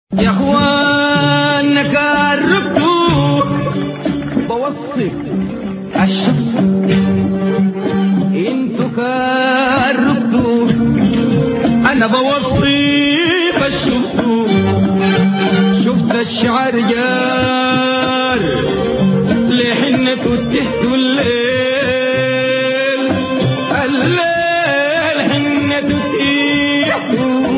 يا اخوان كربتوا بوصف الشفت انتوا كربتوا انا بوصف الشفت شفت الشعر جار لحنته تحت الليل الليل حنته تحت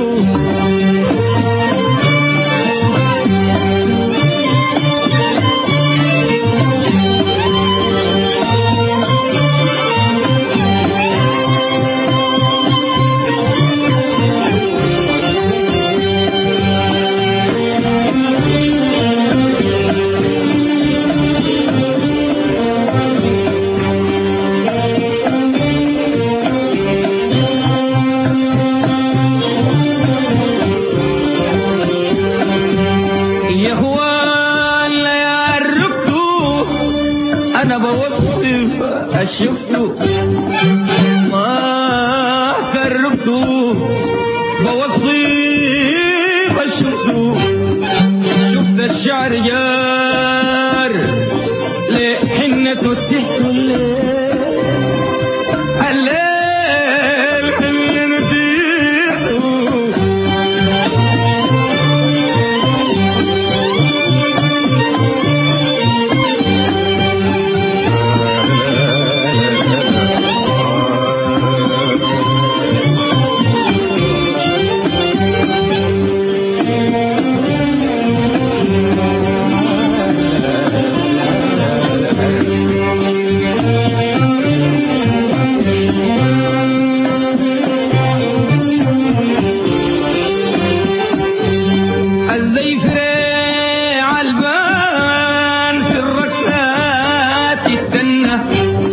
يا اخوان يا ركتوا انا بوصف الشفتوا ما كربتوا بوصف الشفتوا شفت الشعر جار لحنته تحت الليل الليل حنته الزيف ريع البان في الركسات التنة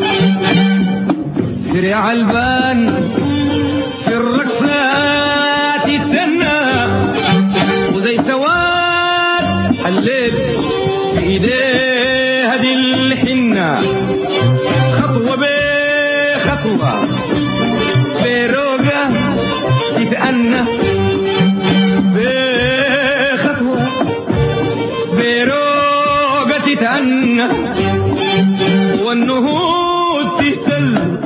في ريع البان في الركسات التنة وزي سواد الليل في ايديه هدي الحنة خطوة بخطوة بروقة تتأنى بخطوة بروقة تتأنى والنهوض تهتل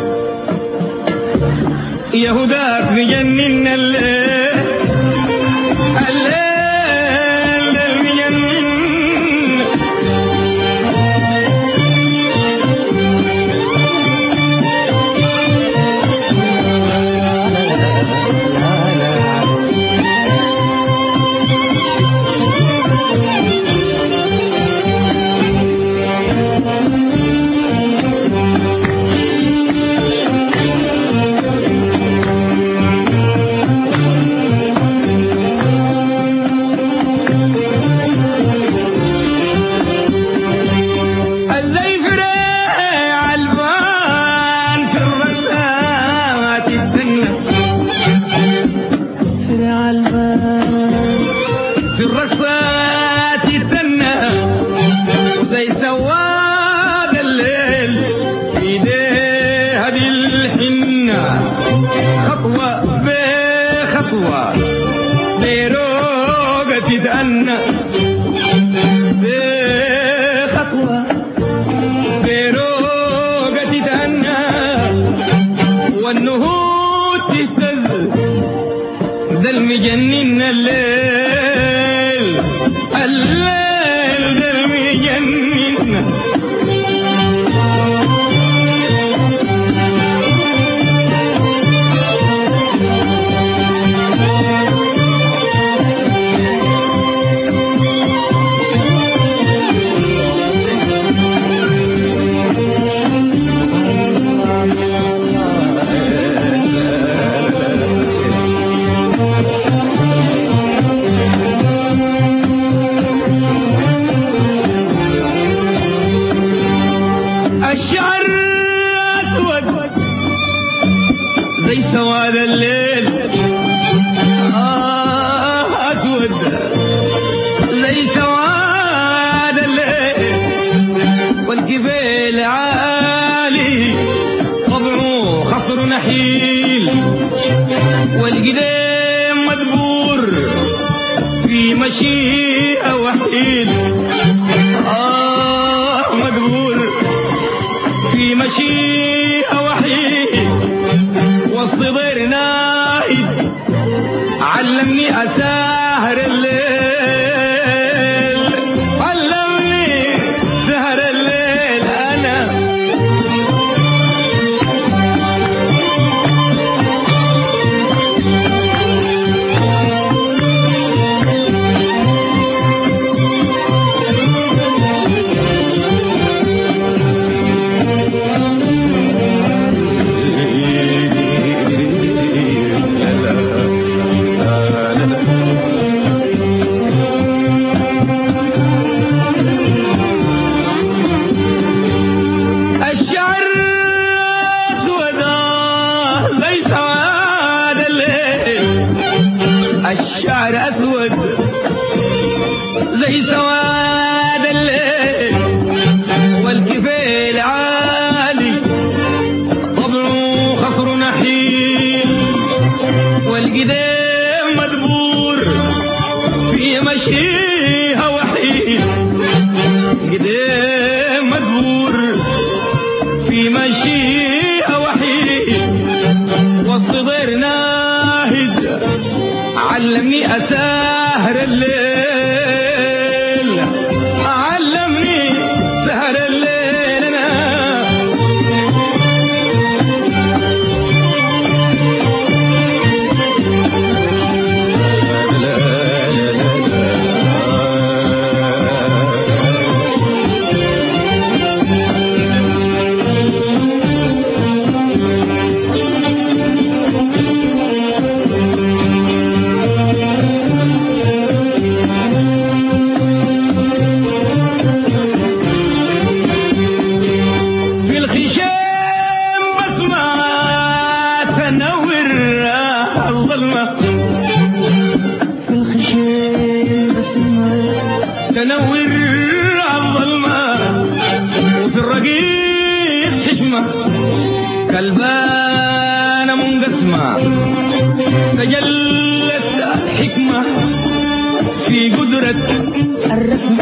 يهوداك مجنن الليل الليل المجنن الزيف ريع البان في الرسات الثنة ريع البان في الرسات الثنة زي سواد الليل في ايديه هذه الحنة خطوة بخطوة بروقة تتأنى بخطوة بروقة تتأنى والنهوض تهتز ده المجنن الليل الليل ده المجنن الشعر أسود زي سواد الليل آه أسود زي سواد الليل والجبال عالي طبعه خصر نحيل والقدام مدبور في مشيئة وحيد آه مقبول في مشيئة وحيد وسط ضير نايد علمني أساهر الليل علمني سهر الليل أنا الشعر اسود زي سواد الليل الشعر اسود زي سواد الليل والكفيل عالي طبعه خصر نحيل والقدام مدبور في مشيها وحيد قدام مدبور في مشيها وحيد والصدر ناهد علمني أساهر الليل علمني سهر الليل أنا في الخشام بسمة تنور الظلمة في الخشام بسمة تنور الظلمة وفي الرقيق حشمة كالبانة منقسمة تجلت الحكمة في قدرة الرسمة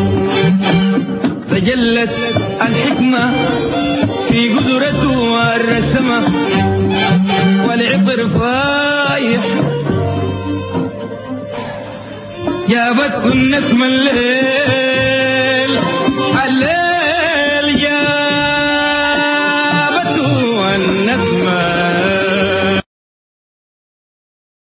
تجلت الحكمة في قدرته الرسمة والعبر فايح جابته النسمة الليل